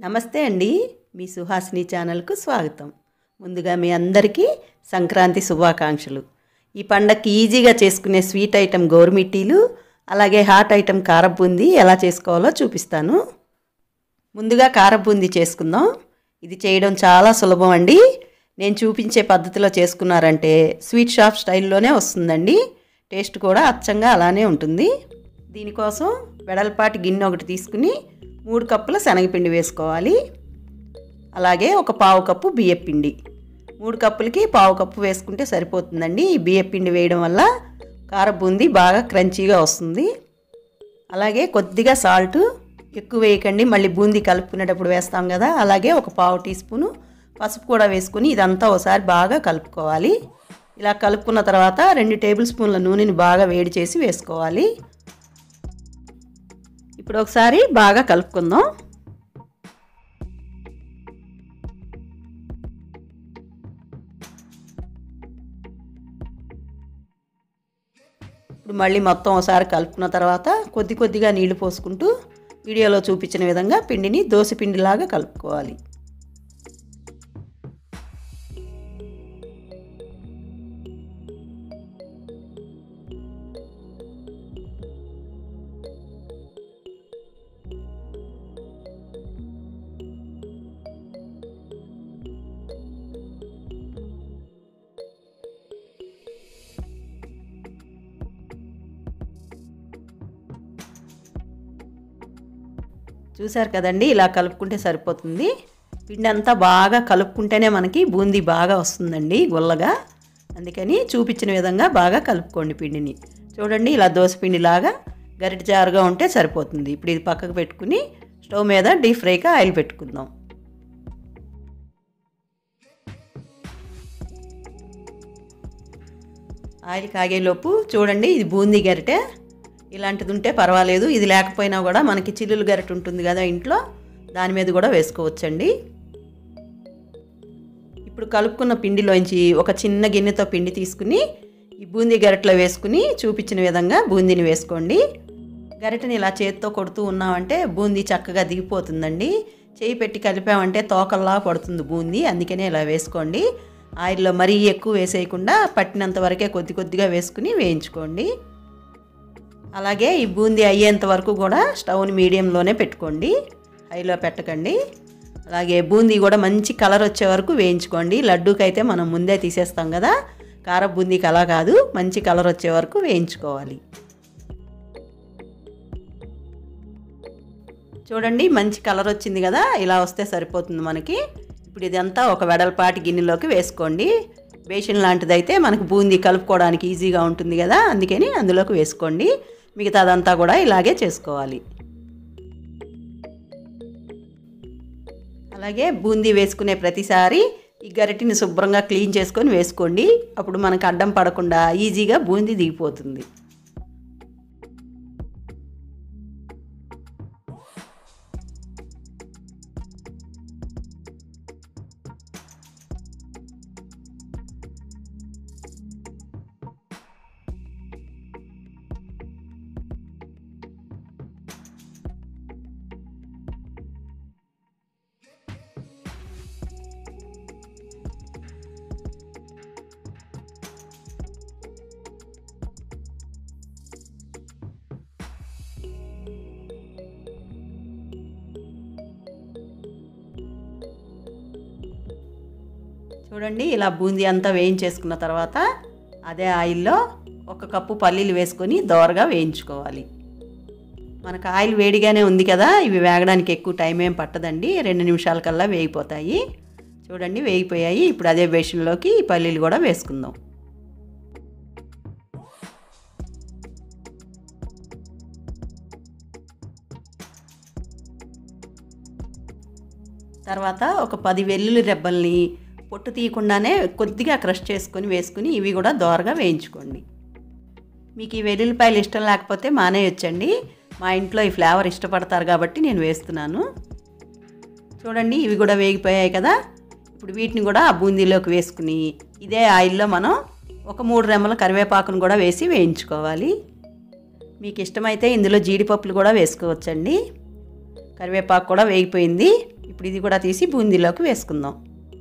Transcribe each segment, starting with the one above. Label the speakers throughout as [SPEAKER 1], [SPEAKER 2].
[SPEAKER 1] నమస్తే అండి మీ సుహాసిని ఛానల్కు స్వాగతం ముందుగా మీ అందరికీ సంక్రాంతి శుభాకాంక్షలు ఈ పండగకి ఈజీగా చేసుకునే స్వీట్ ఐటెం గోరుమిట్టీలు అలాగే హాట్ ఐటెం కారబూందీ ఎలా చేసుకోవాలో చూపిస్తాను ముందుగా కారబూందీ చేసుకుందాం ఇది చేయడం చాలా సులభం అండి నేను చూపించే పద్ధతిలో చేసుకున్నారంటే స్వీట్ షాప్ స్టైల్లోనే వస్తుందండి టేస్ట్ కూడా అచ్చంగా అలానే ఉంటుంది దీనికోసం వెడల్పాటి గిన్నె ఒకటి తీసుకుని మూడు కప్పుల శనగపిండి వేసుకోవాలి అలాగే ఒక పావు కప్పు బియ్యపిండి మూడు కప్పులకి పావు కప్పు వేసుకుంటే సరిపోతుందండి ఈ బియ్యపిండి వేయడం వల్ల కారబూందీ బాగా క్రంచీగా వస్తుంది అలాగే కొద్దిగా సాల్ట్ ఎక్కువ వేయకండి మళ్ళీ బూందీ కలుపుకునేటప్పుడు వేస్తాం కదా అలాగే ఒక పావు టీ స్పూను పసుపు కూడా వేసుకుని ఇదంతా ఒకసారి బాగా కలుపుకోవాలి ఇలా కలుపుకున్న తర్వాత రెండు టేబుల్ స్పూన్ల నూనెని బాగా వేడి చేసి వేసుకోవాలి ఇప్పుడు ఒకసారి బాగా కలుపుకుందాం ఇప్పుడు మళ్ళీ మొత్తం ఒకసారి కలుపుకున్న తర్వాత కొద్ది కొద్దిగా నీళ్లు పోసుకుంటూ వీడియోలో చూపించిన విధంగా పిండిని దోశ పిండిలాగా కలుపుకోవాలి చూసారు కదండి ఇలా కలుపుకుంటే సరిపోతుంది పిండి అంతా బాగా కలుపుకుంటేనే మనకి బూందీ బాగా వస్తుందండి గుల్లగా అందుకని చూపించిన విధంగా బాగా కలుపుకోండి పిండిని చూడండి ఇలా దోశ పిండిలాగా గరిట జారుగా ఉంటే సరిపోతుంది ఇప్పుడు ఇది పక్కకు పెట్టుకుని స్టవ్ మీద డీప్ ఫ్రైగా ఆయిల్ పెట్టుకుందాం ఆయిల్ కాగేలోపు చూడండి ఇది బూందీ గరిటె ఇలాంటిది ఉంటే పర్వాలేదు ఇది లేకపోయినా కూడా మనకి చిల్లులు గరిటె ఉంటుంది కదా ఇంట్లో దాని మీద కూడా వేసుకోవచ్చండి ఇప్పుడు కలుపుకున్న పిండిలోంచి ఒక చిన్న గిన్నెతో పిండి తీసుకుని ఈ బూందీ గరిటెలో వేసుకుని చూపించిన విధంగా బూందీని వేసుకోండి గరిటెని ఇలా చేతితో కొడుతూ ఉన్నామంటే బూందీ చక్కగా దిగిపోతుందండి చేయి పెట్టి కలిపామంటే తోకల్లా పడుతుంది బూందీ అందుకనే ఇలా వేసుకోండి ఆయిల్లో మరీ ఎక్కువ వేసేయకుండా పట్టినంత వరకే కొద్ది కొద్దిగా వేసుకుని వేయించుకోండి అలాగే ఈ బూందీ అయ్యేంత వరకు కూడా స్టవ్ని మీడియంలోనే పెట్టుకోండి హైలో పెట్టకండి అలాగే బూందీ కూడా మంచి కలర్ వచ్చే వరకు వేయించుకోండి లడ్డూకి అయితే మనం ముందే తీసేస్తాం కదా కార బూందీకి అలా కాదు మంచి కలర్ వచ్చే వరకు వేయించుకోవాలి చూడండి మంచి కలర్ వచ్చింది కదా ఇలా వస్తే సరిపోతుంది మనకి ఇప్పుడు ఇదంతా ఒక వెడల్పాటి గిన్నెలోకి వేసుకోండి బేషన్ లాంటిదైతే మనకు బూందీ కలుపుకోవడానికి ఈజీగా ఉంటుంది కదా అందుకని అందులోకి వేసుకోండి మిగతాదంతా కూడా ఇలాగే చేసుకోవాలి అలాగే బూందీ వేసుకునే ప్రతిసారి ఈ గరిటిని శుభ్రంగా క్లీన్ చేసుకొని వేసుకోండి అప్పుడు మనకు అడ్డం పడకుండా ఈజీగా బూందీ దిగిపోతుంది చూడండి ఇలా బూందీ అంతా వేయించేసుకున్న తర్వాత అదే ఆయిల్లో ఒక కప్పు పల్లీలు వేసుకొని దోరగా వేయించుకోవాలి మనకు ఆయిల్ వేడిగానే ఉంది కదా ఇవి వేగడానికి ఎక్కువ టైం ఏం పట్టదండి రెండు నిమిషాల కల్లా వేగిపోతాయి చూడండి వేగిపోయాయి ఇప్పుడు అదే బేషన్లోకి ఈ పల్లీలు కూడా వేసుకుందాం తర్వాత ఒక పది వెల్లుల్లి రెబ్బల్ని పొట్టు తీయకుండానే కొద్దిగా క్రష్ చేసుకొని వేసుకుని ఇవి కూడా దోరగా వేయించుకోండి మీకు ఈ వెల్లుల్లిపాయలు ఇష్టం లేకపోతే మానేయొచ్చండి మా ఇంట్లో ఈ ఫ్లేవర్ ఇష్టపడతారు కాబట్టి నేను వేస్తున్నాను చూడండి ఇవి కూడా వేగిపోయాయి కదా ఇప్పుడు వీటిని కూడా ఆ బూందీలోకి వేసుకుని ఇదే ఆయిల్లో మనం ఒక మూడు రెమ్మల కరివేపాకును కూడా వేసి వేయించుకోవాలి మీకు ఇష్టమైతే ఇందులో జీడిపప్పులు కూడా వేసుకోవచ్చండి కరివేపాకు కూడా వేగిపోయింది ఇప్పుడు ఇది కూడా తీసి బూందీలోకి వేసుకుందాం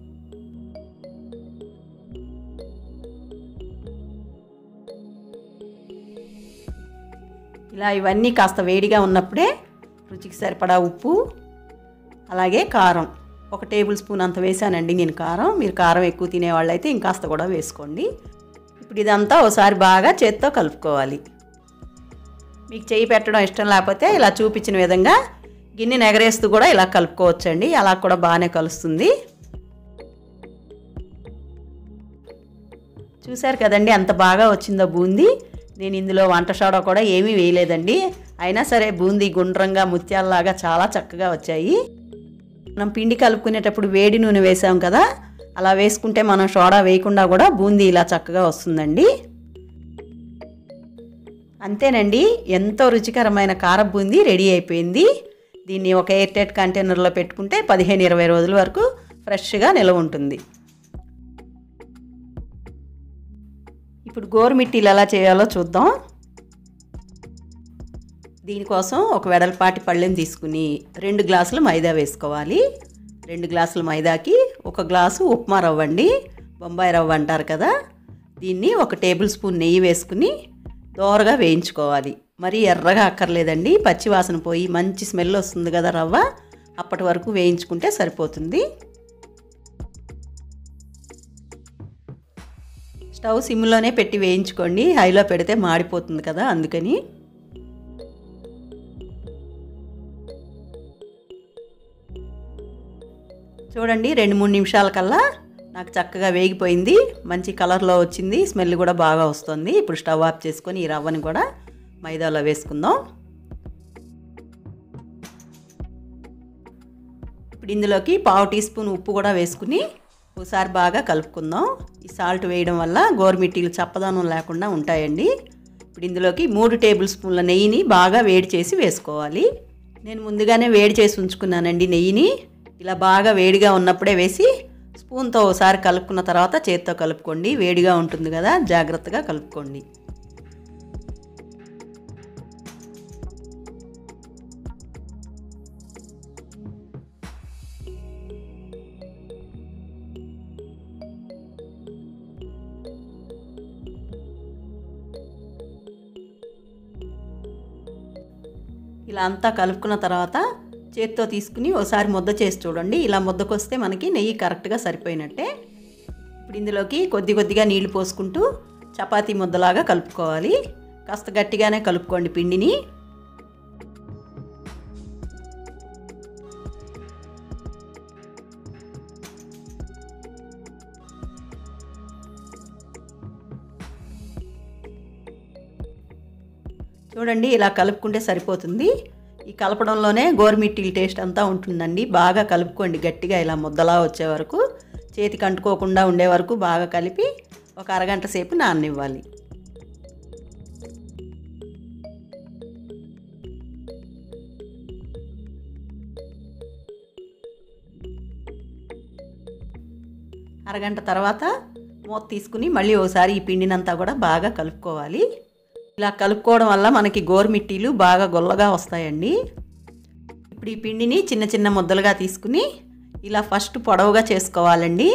[SPEAKER 1] ఇలా ఇవన్నీ కాస్త వేడిగా ఉన్నప్పుడే రుచికి సరిపడా ఉప్పు అలాగే కారం ఒక టేబుల్ స్పూన్ అంత వేసానండి నేను కారం మీరు కారం ఎక్కువ తినేవాళ్ళైతే ఇంకాస్త కూడా వేసుకోండి ఇప్పుడు ఇదంతా ఒకసారి బాగా చేత్తో కలుపుకోవాలి మీకు చేయి పెట్టడం ఇష్టం లేకపోతే ఇలా చూపించిన విధంగా గిన్నె ఎగరేస్తూ కూడా ఇలా కలుపుకోవచ్చండి అలా కూడా బాగానే కలుస్తుంది చూశారు కదండి అంత బాగా వచ్చిందో బూందీ నేను ఇందులో వంట సోడా కూడా ఏమీ వేయలేదండి అయినా సరే బూందీ గుండ్రంగా ముత్యాలలాగా చాలా చక్కగా వచ్చాయి మనం పిండి కలుపుకునేటప్పుడు వేడి నూనె వేసాం కదా అలా వేసుకుంటే మనం సోడా వేయకుండా కూడా బూందీ ఇలా చక్కగా వస్తుందండి అంతేనండి ఎంతో రుచికరమైన కార బూందీ రెడీ అయిపోయింది దీన్ని ఒక ఎయిర్ టైట్ కంటైనర్లో పెట్టుకుంటే పదిహేను ఇరవై రోజుల వరకు ఫ్రెష్గా నిల్వ ఉంటుంది ఇప్పుడు గోరుమిట్టీలు ఎలా చేయాలో చూద్దాం దీనికోసం ఒక వెడల్పాటి పళ్ళెం తీసుకుని రెండు గ్లాసులు మైదా వేసుకోవాలి రెండు గ్లాసుల మైదాకి ఒక గ్లాసు ఉప్మా రవ్వ అండి బొంబాయి రవ్వ అంటారు కదా దీన్ని ఒక టేబుల్ స్పూన్ నెయ్యి వేసుకుని దోరగా వేయించుకోవాలి మరీ ఎర్రగా అక్కర్లేదండి పచ్చివాసన పోయి మంచి స్మెల్ వస్తుంది కదా రవ్వ అప్పటి వరకు వేయించుకుంటే సరిపోతుంది స్టవ్ సిమ్లోనే పెట్టి వేయించుకోండి హైలో పెడితే మాడిపోతుంది కదా అందుకని చూడండి రెండు మూడు నిమిషాల కల్లా నాకు చక్కగా వేగిపోయింది మంచి కలర్లో వచ్చింది స్మెల్ కూడా బాగా వస్తుంది ఇప్పుడు స్టవ్ ఆఫ్ చేసుకొని ఈ రవ్వని కూడా మైదాలో వేసుకుందాం ఇప్పుడు ఇందులోకి పావు టీ స్పూన్ ఉప్పు కూడా వేసుకుని ఒకసారి బాగా కలుపుకుందాం ఈ సాల్ట్ వేయడం వల్ల గోరుమిట్టీలు చప్పదనం లేకుండా ఉంటాయండి ఇప్పుడు ఇందులోకి మూడు టేబుల్ స్పూన్ల నెయ్యిని బాగా వేడి చేసి వేసుకోవాలి నేను ముందుగానే వేడి చేసి ఉంచుకున్నానండి నెయ్యిని ఇలా బాగా వేడిగా ఉన్నప్పుడే వేసి స్పూన్తో ఒకసారి కలుపుకున్న తర్వాత చేత్తో కలుపుకోండి వేడిగా ఉంటుంది కదా జాగ్రత్తగా కలుపుకోండి ఇలా అంతా కలుపుకున్న తర్వాత చేత్తో తీసుకుని ఒకసారి ముద్ద చేసి చూడండి ఇలా ముద్దకొస్తే మనకి నెయ్యి కరెక్ట్గా సరిపోయినట్టే ఇప్పుడు ఇందులోకి కొద్ది కొద్దిగా నీళ్లు పోసుకుంటూ చపాతీ ముద్దలాగా కలుపుకోవాలి కాస్త గట్టిగానే కలుపుకోండి పిండిని చూడండి ఇలా కలుపుకుంటే సరిపోతుంది ఈ కలపడంలోనే గోరుమిట్టీల టేస్ట్ అంతా ఉంటుందండి బాగా కలుపుకోండి గట్టిగా ఇలా ముద్దలా వచ్చే వరకు చేతికి అంటుకోకుండా ఉండే వరకు బాగా కలిపి ఒక అరగంట సేపు నాననివ్వాలి అరగంట తర్వాత మూత తీసుకుని మళ్ళీ ఒకసారి ఈ పిండినంతా కూడా బాగా కలుపుకోవాలి ఇలా కలుపుకోవడం వల్ల మనకి గోరుమిట్టీలు బాగా గొల్లగా వస్తాయండి ఇప్పుడు ఈ పిండిని చిన్న చిన్న ముద్దలుగా తీసుకుని ఇలా ఫస్ట్ పొడవుగా చేసుకోవాలండి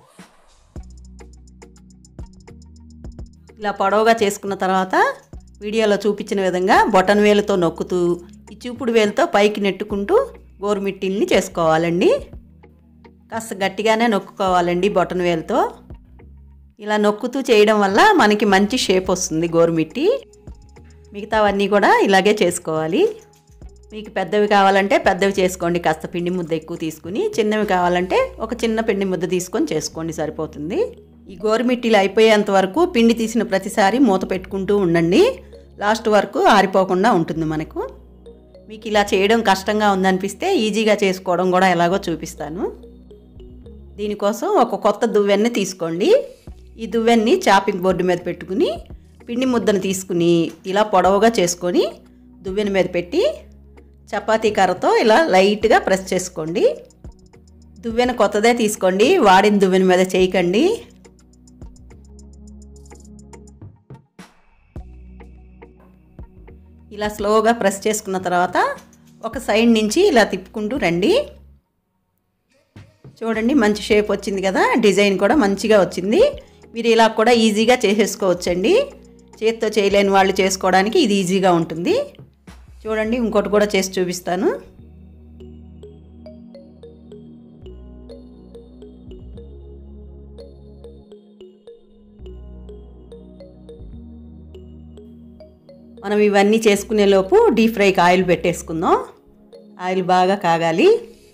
[SPEAKER 1] ఇలా పొడవుగా చేసుకున్న తర్వాత వీడియోలో చూపించిన విధంగా బొటన్ వేలుతో నొక్కుతూ ఈ చూపుడు వేలుతో పైకి నెట్టుకుంటూ గోరుమిట్టీల్ని చేసుకోవాలండి కాస్త గట్టిగానే నొక్కుకోవాలండి బొటన్ వేలుతో ఇలా నొక్కుతూ చేయడం వల్ల మనకి మంచి షేప్ వస్తుంది గోరుమిట్టి మిగతావన్నీ కూడా ఇలాగే చేసుకోవాలి మీకు పెద్దవి కావాలంటే పెద్దవి చేసుకోండి కాస్త పిండి ముద్ద ఎక్కువ తీసుకుని చిన్నవి కావాలంటే ఒక చిన్న పిండి ముద్ద తీసుకొని చేసుకోండి సరిపోతుంది ఈ గోరుమిట్టీలు అయిపోయేంత వరకు పిండి తీసిన ప్రతిసారి మూత పెట్టుకుంటూ ఉండండి లాస్ట్ వరకు ఆరిపోకుండా ఉంటుంది మనకు మీకు ఇలా చేయడం కష్టంగా ఉందనిపిస్తే ఈజీగా చేసుకోవడం కూడా ఎలాగో చూపిస్తాను దీనికోసం ఒక కొత్త దువ్వెన్ని తీసుకోండి ఈ దువ్వెన్ని చాపింగ్ బోర్డు మీద పెట్టుకుని పిండి ముద్దను తీసుకుని ఇలా పొడవుగా చేసుకొని దువ్వెన మీద పెట్టి చపాతీ కర్రతో ఇలా లైట్గా ప్రెస్ చేసుకోండి దువ్వెన కొత్తదే తీసుకోండి వాడిన దువ్వెన మీద చేయకండి ఇలా స్లోగా ప్రెస్ చేసుకున్న తర్వాత ఒక సైడ్ నుంచి ఇలా తిప్పుకుంటూ రండి చూడండి మంచి షేప్ వచ్చింది కదా డిజైన్ కూడా మంచిగా వచ్చింది మీరు ఇలా కూడా ఈజీగా చేసేసుకోవచ్చండి చేత్తో చేయలేని వాళ్ళు చేసుకోవడానికి ఇది ఈజీగా ఉంటుంది చూడండి ఇంకోటి కూడా చేసి చూపిస్తాను మనం ఇవన్నీ చేసుకునే లోపు డీప్ ఫ్రైకి ఆయిల్ పెట్టేసుకుందాం ఆయిల్ బాగా కాగాలి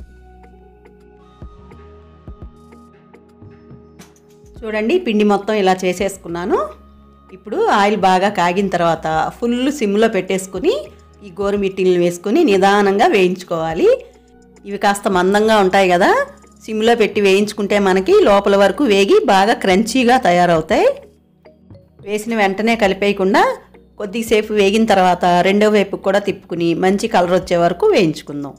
[SPEAKER 1] చూడండి పిండి మొత్తం ఇలా చేసేసుకున్నాను ఇప్పుడు ఆయిల్ బాగా కాగిన తర్వాత ఫుల్ సిమ్లో పెట్టేసుకుని ఈ గోరుమిట్టిని వేసుకొని నిదానంగా వేయించుకోవాలి ఇవి కాస్త మందంగా ఉంటాయి కదా సిమ్లో పెట్టి వేయించుకుంటే మనకి లోపల వరకు వేగి బాగా క్రంచీగా తయారవుతాయి వేసిన వెంటనే కలిపేయకుండా కొద్దిసేపు వేగిన తర్వాత రెండో వైపు కూడా తిప్పుకుని మంచి కలర్ వచ్చే వరకు వేయించుకుందాం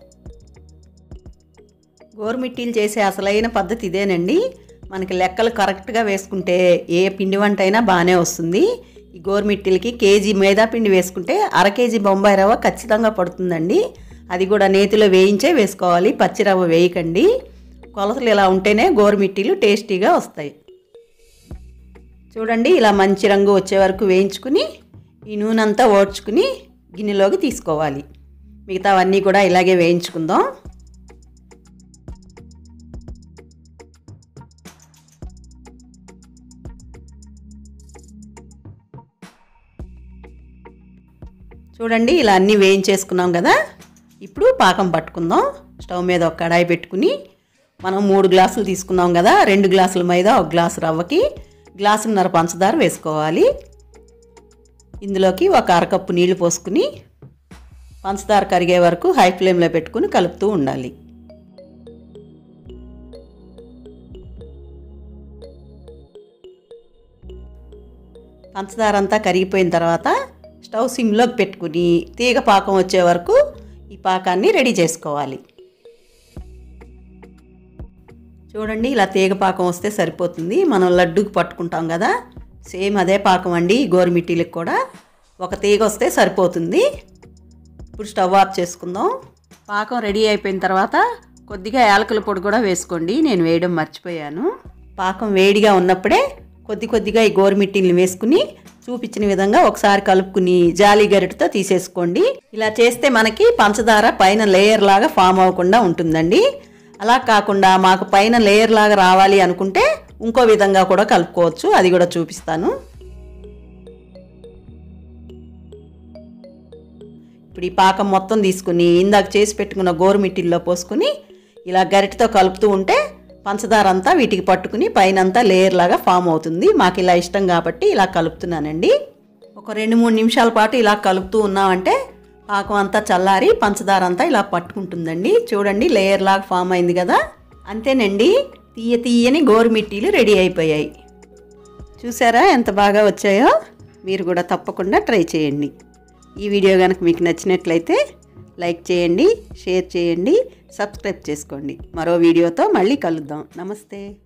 [SPEAKER 1] గోరుమిట్టీలు చేసే అసలైన పద్ధతి ఇదేనండి మనకి లెక్కలు కరెక్ట్గా వేసుకుంటే ఏ పిండి వంట అయినా బాగానే వస్తుంది ఈ గోరుమిట్టీలకి కేజీ మైదా పిండి వేసుకుంటే అర కేజీ బొంబాయి రవ్వ ఖచ్చితంగా పడుతుందండి అది కూడా నేతిలో వేయించే వేసుకోవాలి పచ్చి రవ్వ వేయకండి కొలతలు ఇలా ఉంటేనే గోరుమిట్టీలు టేస్టీగా వస్తాయి చూడండి ఇలా మంచి రంగు వచ్చే వరకు వేయించుకుని ఈ నూనె అంతా ఓడ్చుకుని గిన్నెలోకి తీసుకోవాలి మిగతావన్నీ కూడా ఇలాగే వేయించుకుందాం చూడండి ఇలా అన్నీ వేయించేసుకున్నాం కదా ఇప్పుడు పాకం పట్టుకుందాం స్టవ్ మీద ఒక కడాయి పెట్టుకుని మనం మూడు గ్లాసులు తీసుకున్నాం కదా రెండు గ్లాసుల మైదా ఒక గ్లాసు రవ్వకి గ్లాసున్నర పంచదార వేసుకోవాలి ఇందులోకి ఒక అరకప్పు నీళ్లు పోసుకుని పంచదార కరిగే వరకు హై ఫ్లేమ్లో పెట్టుకుని కలుపుతూ ఉండాలి పంచదార అంతా కరిగిపోయిన తర్వాత స్టవ్ సిమ్లోకి పెట్టుకుని తీగ పాకం వచ్చే వరకు ఈ పాకాన్ని రెడీ చేసుకోవాలి చూడండి ఇలా తీగ పాకం వస్తే సరిపోతుంది మనం లడ్డూకి పట్టుకుంటాం కదా సేమ్ అదే పాకం అండి గోరుమిట్టీలకు కూడా ఒక తీగ వస్తే సరిపోతుంది ఇప్పుడు స్టవ్ ఆఫ్ చేసుకుందాం పాకం రెడీ అయిపోయిన తర్వాత కొద్దిగా యాలకుల పొడి కూడా వేసుకోండి నేను వేయడం మర్చిపోయాను పాకం వేడిగా ఉన్నప్పుడే కొద్ది కొద్దిగా ఈ గోరుమిట్టీని వేసుకుని చూపించిన విధంగా ఒకసారి కలుపుకుని జాలి గరిటతో తీసేసుకోండి ఇలా చేస్తే మనకి పంచదార పైన లేయర్ లాగా ఫామ్ అవ్వకుండా ఉంటుందండి అలా కాకుండా మాకు పైన లేయర్ లాగా రావాలి అనుకుంటే ఇంకో విధంగా కూడా కలుపుకోవచ్చు అది కూడా చూపిస్తాను ఇప్పుడు ఈ పాకం మొత్తం తీసుకుని ఇందాక చేసి పెట్టుకున్న గోరుమిట్టిల్లో పోసుకుని ఇలా గరిటతో కలుపుతూ ఉంటే పంచదార అంతా వీటికి పట్టుకుని పైనంతా లేయర్ లాగా ఫామ్ అవుతుంది మాకు ఇలా ఇష్టం కాబట్టి ఇలా కలుపుతున్నానండి ఒక రెండు మూడు నిమిషాల పాటు ఇలా కలుపుతూ ఉన్నామంటే పాకం అంతా చల్లారి పంచదార అంతా ఇలా పట్టుకుంటుందండి చూడండి లేయర్ లాగా ఫామ్ అయింది కదా అంతేనండి తీయ తీయని గోరుమిట్టీలు రెడీ అయిపోయాయి చూసారా ఎంత బాగా వచ్చాయో మీరు కూడా తప్పకుండా ట్రై చేయండి ఈ వీడియో కనుక మీకు నచ్చినట్లయితే లైక్ చేయండి షేర్ చేయండి సబ్స్క్రైబ్ చేసుకోండి మరో వీడియోతో మళ్ళీ కలుద్దాం నమస్తే